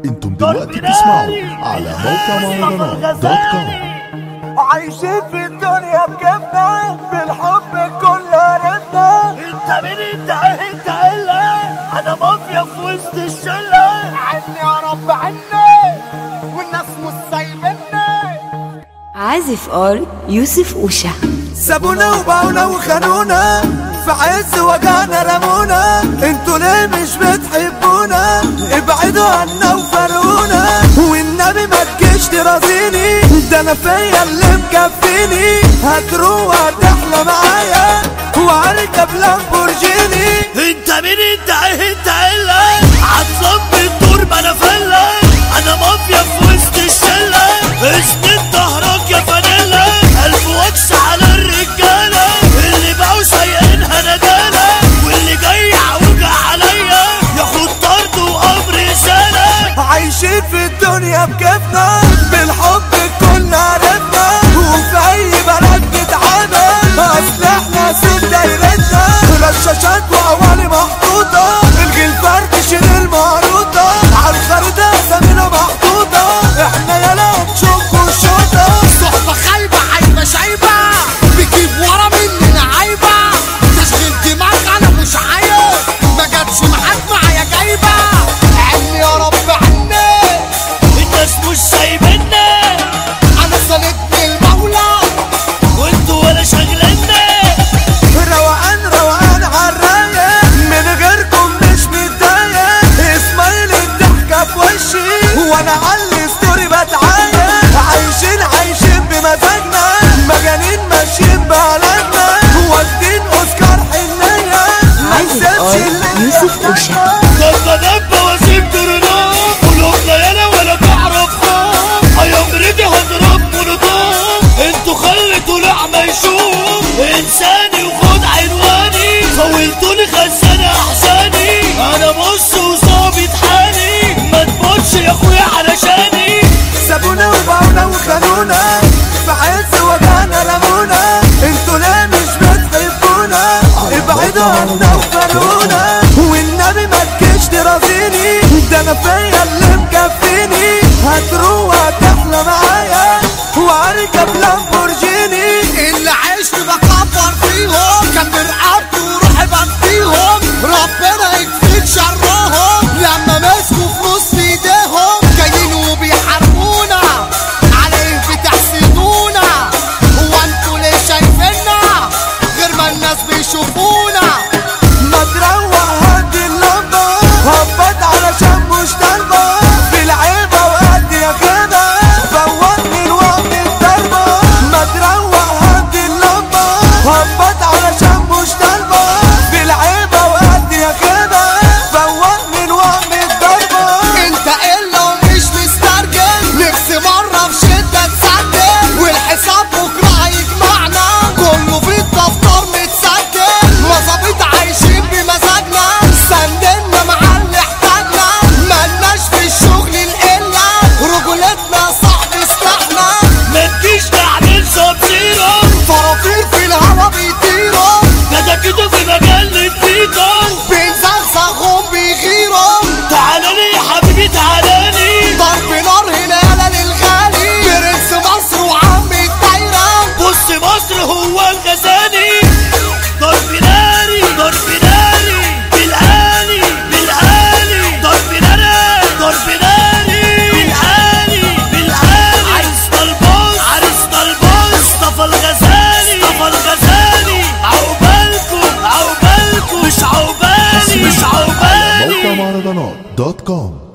انتم دلوقتي بتسمعوا على موقع مهرجانات دوت كوم عايشين في الدنيا بكيفنا بالحب كل عرفنا انت مين انت ايه انت الا انا مافيا في وسط الشله عني يا رب عني والناس مش سايبني عازف ار يوسف اوشا سابونا وباعونا وخانونا في عز وجعنا رمونا انتوا ليه مش بتحبونا ابعدوا عنا وفرونا والنبي ما تجيش ترازيني ده انا فيا اللي مكفيني هتروح هتحلى معايا وهركب لامبورجيني انت مين انت ايه انت الا هتصب الدور ما انا فله انا مافيا في وسط الشله اسند ظهرك يا فانيلا الف وكس على الرجاله اللي بقوا سايقينها ندالة واللي جاي يعوج عليا ياخد طرد وامر رساله عايشين في الدنيا بكيفنا بالحب كلنا عرفنا وفي اي بلد نتعامل اصل احنا ست دايرتنا رشاشات وعوالي محطوطة الجيل فرد شيل المعروضة عالخريطة اسامينا محطوطة احنا يلا نشوفكوا الشوطة صحبة خايبة عايبة شايبة بتجيب ورا مننا عايبة تشغيل دماغ أنا مش عايز ما جاتش معاك معايا جايبة عني يا رب عني الناس مش سايبنا أنا صليتني المولى وانتوا ولا شغلنا روقان روقان عالرايق من غيركم مش متضايق اسمايل الضحكة في وشي وانا على ستوري بتعايق عايشين عايشين بمزاجنا مجانين ماشيين بهلاجنا واخدين اوسكار حنية عازف ار يوسف اوشا ضربة دبة واسيب ترنام قلوبنا يالا ولا تعرف خوف ايام ريدي هضرب مولوتوف انتوا خلتوا لعمة يشوف انساني وخد عنواني خولتوني خزانة احزاني انا بص وصابي حالي ما تموتش يا اخويا علشاني سابونا وباعونا وخانونا في عز وجعنا رمونا انتوا ليه مش بتحبونا ابعدوا عنا وفرونا والنبي ما تجيش ترازيني ده انا فيا اللي مكفيني هتروح هتحلى معايا وهركب لامبورجيني اللي عشت بكبر فيهم كان برقبتي وروحي بفديهم ربنا يكفيك شرهم لما مسكوا فلوس في ايديهم جايين وبيحاربونا على ايه بتحسدونا هو انتوا ليه شايفيننا غير ما الناس بيشوفونا ما تروق هدي اللمبة هبط علشان مش طالبة في العيبة وقد يا خيبة فوتني الوقت الضربة ما تروق هدي اللمبة هبط علشان مش طالبة في العيبة وقد يا خيبة فوتني الوقت الضربة انت الا ومش مسترجل نفسي مرة في شدة تسجل والحساب بكرة هيجمعنا كله في الدفتر متسجل مظابيط عايشين بمزاجنا سندنا مع اللي احتاجنا ملناش في الشغل القلة رجولتنا صعب استحنا ما تجيش تعمل صبصيرة فرافير في الهوا بيطيروا كده كده في مجال الفيتون بنزغزغهم بيغيروا تعالى لي يا حبيبي تعالى لي ضرب نار هنا يالا للغالي برنس مصر وعم الدايرة بص مصر هو الغزالي ضرب ناري ضرب ناري بالآلي بالآلي ضرب ناري ضرب ناري بالآلي بالآلي عريسنا البوس عريسنا البوس مصطفى الغزالي مصطفى الغزالي عقبالكم عقبالكم مش عقبالي مش موقع عقبالي مهرجانات دوت كوم